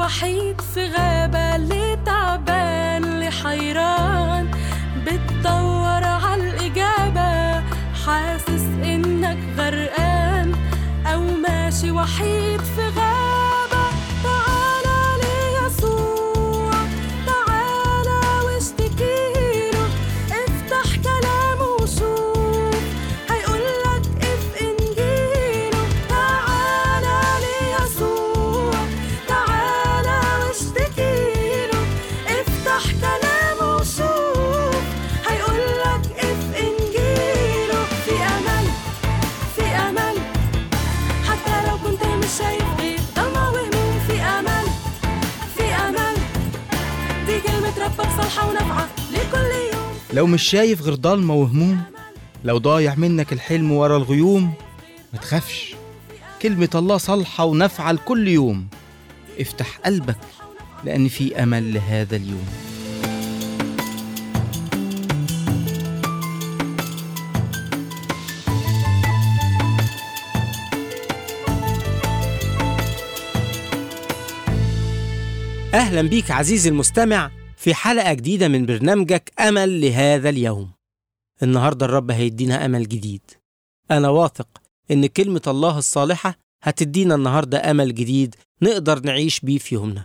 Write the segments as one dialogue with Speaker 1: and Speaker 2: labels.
Speaker 1: وحيد في غابة اللي تعبان اللي حيران بتدور عالإجابة حاسس إنك غرقان أو ماشي وحيد في غابة تعالى ليسوع تعالى واشتكيله افتح كلامه وشوف هيقولك اف انجيله تعالى ليسوع تعالى واشتكيله افتح كلامه وشوف هيقولك اف انجيله في امل في امل حتى لو كنت مش شايف غير ضلمة وهموم في امل في امل دي كلمة ربك صالحة ونافعة لكل يوم
Speaker 2: لو مش شايف غير ضلمة وهموم لو ضايع منك الحلم ورا الغيوم ما تخافش كلمة الله صالحة ونافعة لكل يوم افتح قلبك لأن في أمل لهذا اليوم
Speaker 3: أهلا بيك عزيزي المستمع في حلقة جديدة من برنامجك أمل لهذا اليوم النهاردة الرب هيدينا أمل جديد أنا واثق إن كلمة الله الصالحة هتدينا النهاردة أمل جديد نقدر نعيش بيه في يومنا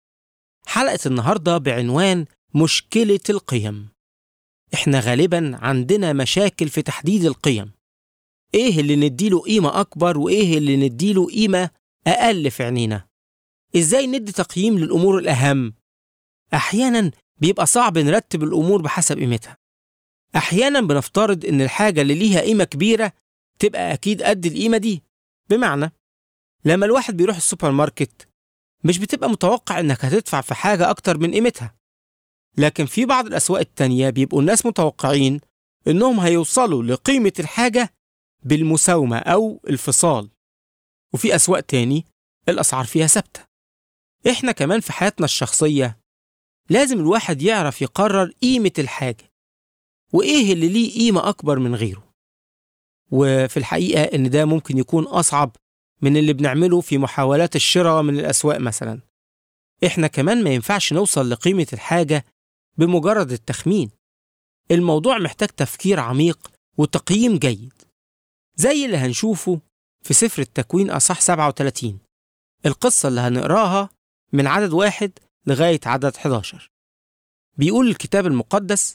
Speaker 3: حلقة النهاردة بعنوان مشكلة القيم إحنا غالبا عندنا مشاكل في تحديد القيم إيه اللي نديله قيمة أكبر وإيه اللي نديله قيمة أقل في عينينا ازاي ندي تقييم للامور الاهم احيانا بيبقى صعب نرتب الامور بحسب قيمتها احيانا بنفترض ان الحاجه اللي ليها قيمه كبيره تبقى اكيد قد القيمه دي بمعنى لما الواحد بيروح السوبر ماركت مش بتبقى متوقع انك هتدفع في حاجه اكتر من قيمتها لكن في بعض الاسواق التانية بيبقوا الناس متوقعين انهم هيوصلوا لقيمه الحاجه بالمساومه او الفصال وفي اسواق تاني الاسعار فيها ثابته احنا كمان في حياتنا الشخصية لازم الواحد يعرف يقرر قيمة الحاجة وإيه اللي ليه قيمة أكبر من غيره وفي الحقيقة إن ده ممكن يكون أصعب من اللي بنعمله في محاولات الشراء من الأسواق مثلا إحنا كمان ما ينفعش نوصل لقيمة الحاجة بمجرد التخمين الموضوع محتاج تفكير عميق وتقييم جيد زي اللي هنشوفه في سفر التكوين أصح 37 القصة اللي هنقراها من عدد واحد لغاية عدد 11 بيقول الكتاب المقدس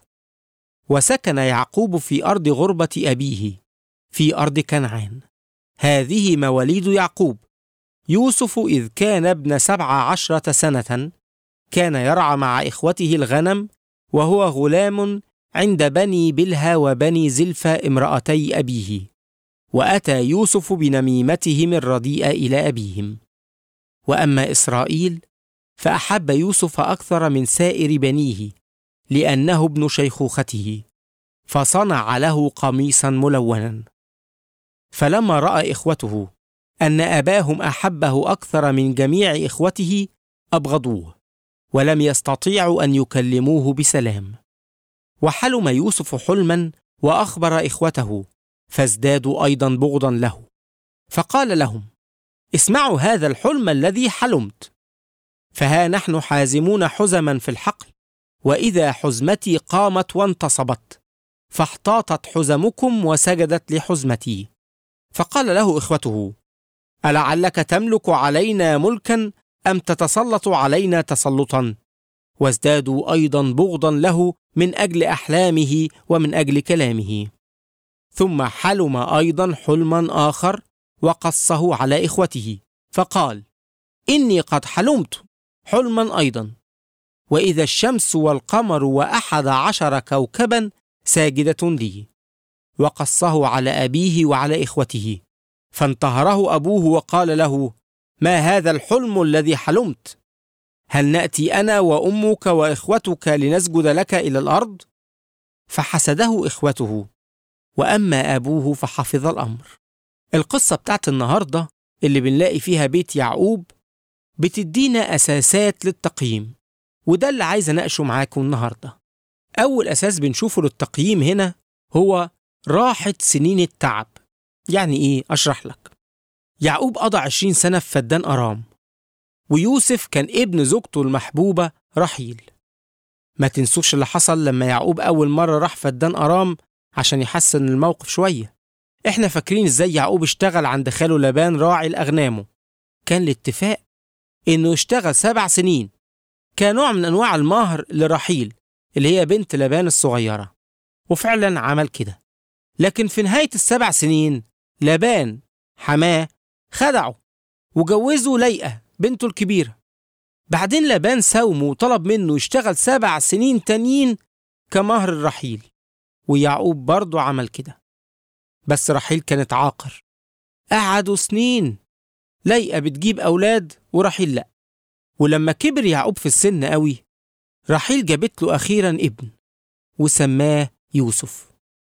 Speaker 3: وسكن يعقوب في أرض غربة أبيه في أرض كنعان هذه مواليد يعقوب يوسف إذ كان ابن سبع عشرة سنة كان يرعى مع إخوته الغنم وهو غلام عند بني بلها وبني زلفى امرأتي أبيه وأتى يوسف بنميمتهم الرديئة إلى أبيهم واما اسرائيل فاحب يوسف اكثر من سائر بنيه لانه ابن شيخوخته فصنع له قميصا ملونا فلما راى اخوته ان اباهم احبه اكثر من جميع اخوته ابغضوه ولم يستطيعوا ان يكلموه بسلام وحلم يوسف حلما واخبر اخوته فازدادوا ايضا بغضا له فقال لهم اسمعوا هذا الحلم الذي حلمت فها نحن حازمون حزما في الحقل واذا حزمتي قامت وانتصبت فاحتاطت حزمكم وسجدت لحزمتي فقال له اخوته ألعلك تملك علينا ملكا أم تتسلط علينا تسلطا وازدادوا أيضا بغضا له من أجل أحلامه ومن أجل كلامه ثم حلم أيضا حلما آخر وقصه على إخوته فقال إني قد حلمت حلما أيضا وإذا الشمس والقمر وأحد عشر كوكبا ساجدة لي وقصه على أبيه وعلى إخوته فانتهره أبوه وقال له ما هذا الحلم الذي حلمت هل نأتي أنا وأمك وإخوتك لنسجد لك إلى الأرض؟ فحسده إخوته وأما أبوه فحفظ الأمر القصة بتاعت النهاردة اللي بنلاقي فيها بيت يعقوب بتدينا أساسات للتقييم وده اللي عايز أناقشه معاكم النهاردة أول أساس بنشوفه للتقييم هنا هو راحة سنين التعب يعني إيه؟ أشرح لك يعقوب قضى عشرين سنة في فدان أرام ويوسف كان ابن زوجته المحبوبة رحيل ما تنسوش اللي حصل لما يعقوب أول مرة راح فدان أرام عشان يحسن الموقف شوية احنا فاكرين ازاي يعقوب اشتغل عند خاله لابان راعي الأغنامه كان الاتفاق انه يشتغل سبع سنين كنوع من انواع المهر لرحيل اللي هي بنت لابان الصغيرة وفعلا عمل كده لكن في نهاية السبع سنين لابان حماه خدعه وجوزه ليئة بنته الكبيرة بعدين لابان ساومه وطلب منه يشتغل سبع سنين تانيين كمهر الرحيل ويعقوب برضه عمل كده بس رحيل كانت عاقر قعدوا سنين ليئة بتجيب أولاد ورحيل لأ ولما كبر يعقوب في السن قوي رحيل جابت له أخيرا ابن وسماه يوسف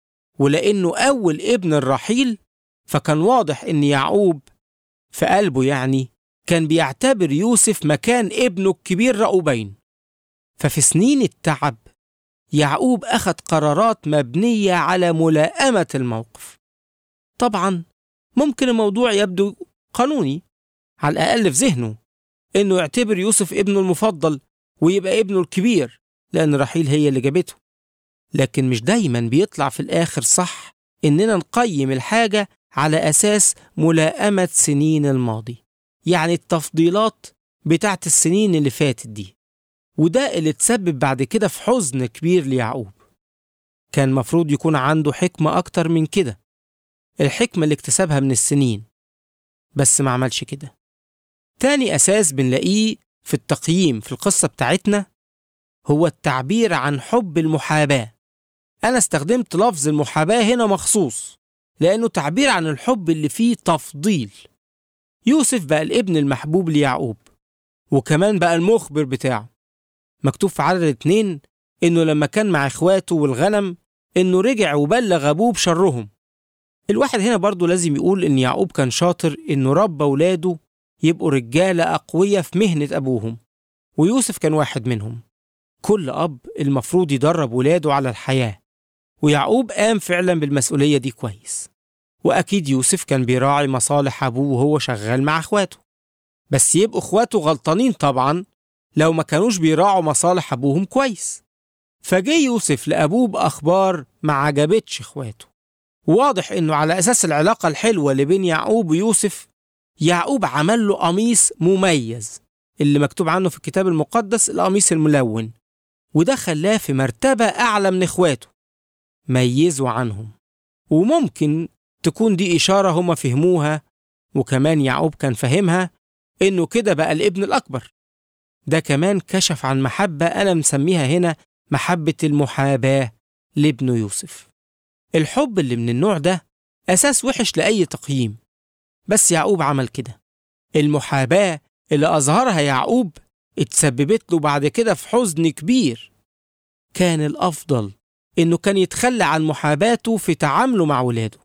Speaker 3: ولأنه أول ابن الرحيل فكان واضح إن يعقوب في قلبه يعني كان بيعتبر يوسف مكان ابنه الكبير رأوبين ففي سنين التعب يعقوب أخذ قرارات مبنية على ملائمة الموقف طبعا ممكن الموضوع يبدو قانوني على الأقل في ذهنه إنه يعتبر يوسف ابنه المفضل ويبقى ابنه الكبير لأن رحيل هي اللي جابته لكن مش دايما بيطلع في الآخر صح إننا نقيم الحاجة على أساس ملائمة سنين الماضي يعني التفضيلات بتاعت السنين اللي فاتت دي وده اللي تسبب بعد كده في حزن كبير ليعقوب كان مفروض يكون عنده حكمة أكتر من كده الحكمة اللي اكتسبها من السنين بس ما عملش كده تاني أساس بنلاقيه في التقييم في القصة بتاعتنا هو التعبير عن حب المحاباة أنا استخدمت لفظ المحاباة هنا مخصوص لأنه تعبير عن الحب اللي فيه تفضيل يوسف بقى الابن المحبوب ليعقوب وكمان بقى المخبر بتاعه مكتوب في عدد اتنين إنه لما كان مع إخواته والغنم إنه رجع وبلغ أبوه بشرهم الواحد هنا برضه لازم يقول إن يعقوب كان شاطر إنه ربى ولاده يبقوا رجالة أقوياء في مهنة أبوهم ويوسف كان واحد منهم كل أب المفروض يدرب ولاده على الحياة ويعقوب قام فعلا بالمسؤولية دي كويس وأكيد يوسف كان بيراعي مصالح أبوه وهو شغال مع إخواته بس يبقوا إخواته غلطانين طبعا لو ما كانوش بيراعوا مصالح أبوهم كويس فجه يوسف لأبوه بأخبار ما عجبتش إخواته واضح إنه على أساس العلاقة الحلوة اللي بين يعقوب ويوسف يعقوب عمل له قميص مميز اللي مكتوب عنه في الكتاب المقدس القميص الملون وده خلاه في مرتبة أعلى من إخواته ميزوا عنهم وممكن تكون دي إشارة هما فهموها وكمان يعقوب كان فاهمها إنه كده بقى الابن الأكبر ده كمان كشف عن محبة أنا مسميها هنا محبة المحاباة لابنه يوسف الحب اللي من النوع ده أساس وحش لأي تقييم بس يعقوب عمل كده المحاباة اللي أظهرها يعقوب اتسببت له بعد كده في حزن كبير كان الأفضل إنه كان يتخلى عن محاباته في تعامله مع ولاده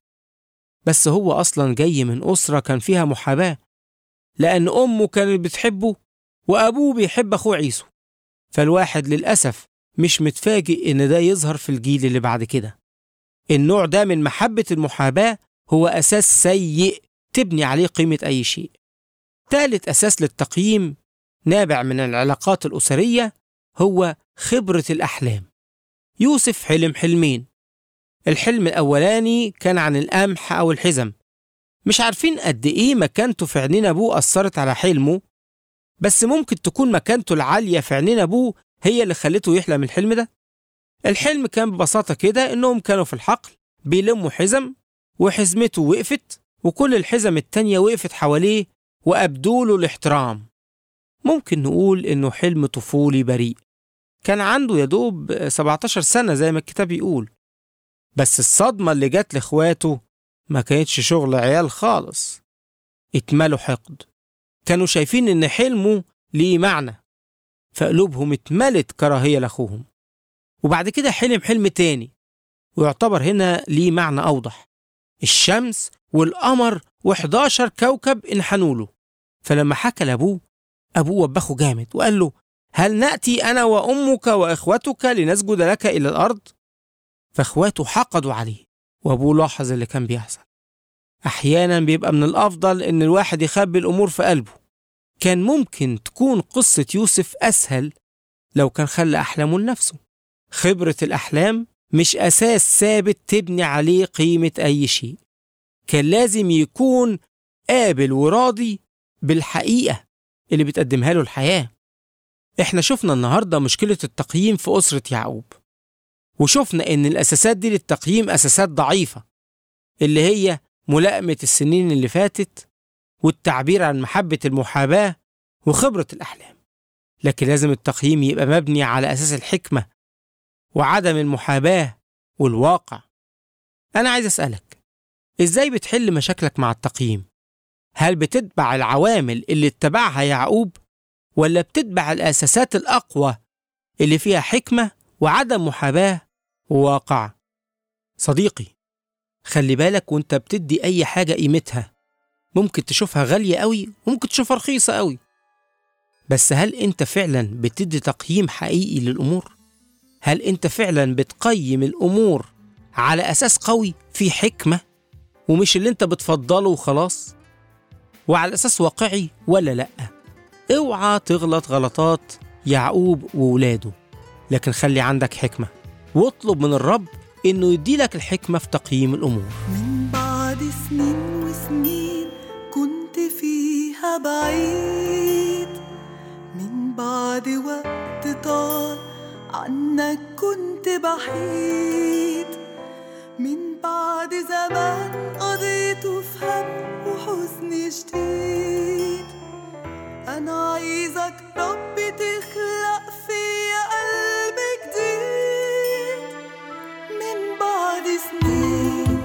Speaker 3: بس هو أصلا جاي من أسرة كان فيها محاباة لأن أمه كانت بتحبه وأبوه بيحب أخوه عيسو فالواحد للأسف مش متفاجئ إن ده يظهر في الجيل اللي بعد كده النوع ده من محبة المحاباة هو أساس سيء تبني عليه قيمة أي شيء ثالث أساس للتقييم نابع من العلاقات الأسرية هو خبرة الأحلام يوسف حلم حلمين الحلم الأولاني كان عن القمح أو الحزم مش عارفين قد إيه مكانته في عينين أبوه أثرت على حلمه بس ممكن تكون مكانته العالية في عينين أبوه هي اللي خلته يحلم الحلم ده الحلم كان ببساطة كده إنهم كانوا في الحقل بيلموا حزم وحزمته وقفت وكل الحزم التانية وقفت حواليه وأبدوا له الاحترام ممكن نقول إنه حلم طفولي بريء كان عنده يا دوب 17 سنة زي ما الكتاب يقول بس الصدمة اللي جت لإخواته ما كانتش شغل عيال خالص اتملوا حقد كانوا شايفين إن حلمه ليه معنى فقلوبهم اتملت كراهية لأخوهم وبعد كده حلم حلم تاني ويعتبر هنا ليه معنى أوضح الشمس والقمر و11 كوكب انحنوا له فلما حكى لأبوه أبوه وبخه جامد وقال له هل نأتي أنا وأمك وإخوتك لنسجد لك إلى الأرض؟ فإخواته حقدوا عليه وأبوه لاحظ اللي كان بيحصل أحيانا بيبقى من الأفضل إن الواحد يخبي الأمور في قلبه كان ممكن تكون قصة يوسف أسهل لو كان خلى أحلامه لنفسه خبرة الأحلام مش أساس ثابت تبني عليه قيمة أي شيء كان لازم يكون قابل وراضي بالحقيقة اللي بتقدمها له الحياة احنا شفنا النهاردة مشكلة التقييم في أسرة يعقوب وشفنا إن الأساسات دي للتقييم أساسات ضعيفة اللي هي ملائمة السنين اللي فاتت والتعبير عن محبة المحاباة وخبرة الأحلام لكن لازم التقييم يبقى مبني على أساس الحكمة وعدم المحاباة والواقع أنا عايز أسألك إزاي بتحل مشاكلك مع التقييم؟ هل بتتبع العوامل اللي اتبعها يعقوب ولا بتتبع الأساسات الأقوى اللي فيها حكمة وعدم محاباة وواقع؟ صديقي خلي بالك وانت بتدي أي حاجة قيمتها ممكن تشوفها غالية قوي وممكن تشوفها رخيصة قوي بس هل انت فعلا بتدي تقييم حقيقي للأمور؟ هل انت فعلا بتقيم الأمور على أساس قوي في حكمة ومش اللي انت بتفضله وخلاص؟ وعلى أساس واقعي ولا لأ؟ اوعى تغلط غلطات يعقوب وولاده لكن خلي عندك حكمة واطلب من الرب إنه يديلك الحكمة في تقييم الأمور
Speaker 4: من بعد سنين وسنين كنت فيها بعيد من بعد وقت طال عنك كنت بحيد من بعد زمان قضيته في هم وحزن شديد أنا عايزك ربي تخلق فيا قلب جديد من بعد سنين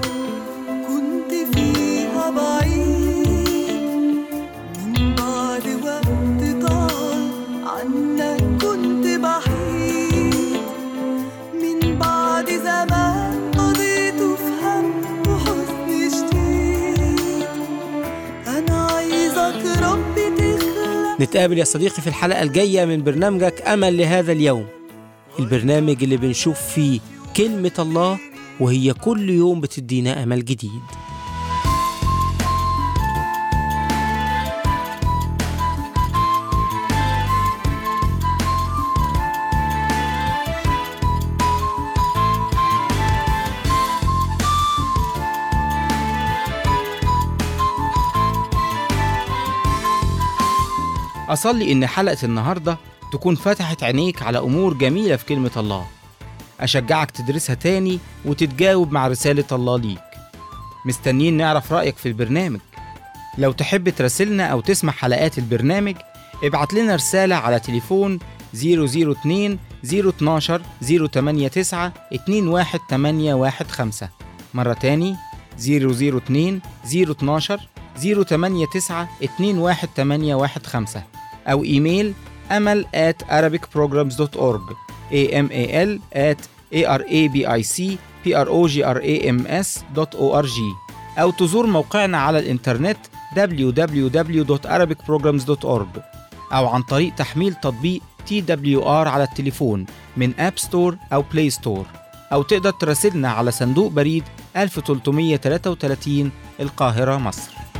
Speaker 4: كنت فيها بعيد من بعد وقت طال عنك كنت بحيد من بعد زمان قضيته في هم وحزن شديد أنا عايزك ربي تخلق
Speaker 3: نتقابل يا صديقي في الحلقة الجاية من برنامجك أمل لهذا اليوم البرنامج اللي بنشوف فيه كلمة الله وهي كل يوم بتدينا أمل جديد
Speaker 2: أصلي إن حلقة النهاردة تكون فتحت عينيك على أمور جميلة في كلمة الله أشجعك تدرسها تاني وتتجاوب مع رسالة الله ليك مستنيين نعرف رأيك في البرنامج لو تحب تراسلنا أو تسمع حلقات البرنامج ابعت لنا رسالة على تليفون 002 012 089 21815 مرة تاني 002 012 089 21815 أو إيميل أمل at arabicprograms.org amal at arabicprograms.org أو تزور موقعنا على الإنترنت www.arabicprograms.org أو عن طريق تحميل تطبيق TWR على التليفون من أب ستور أو بلاي ستور أو تقدر تراسلنا على صندوق بريد 1333 القاهرة مصر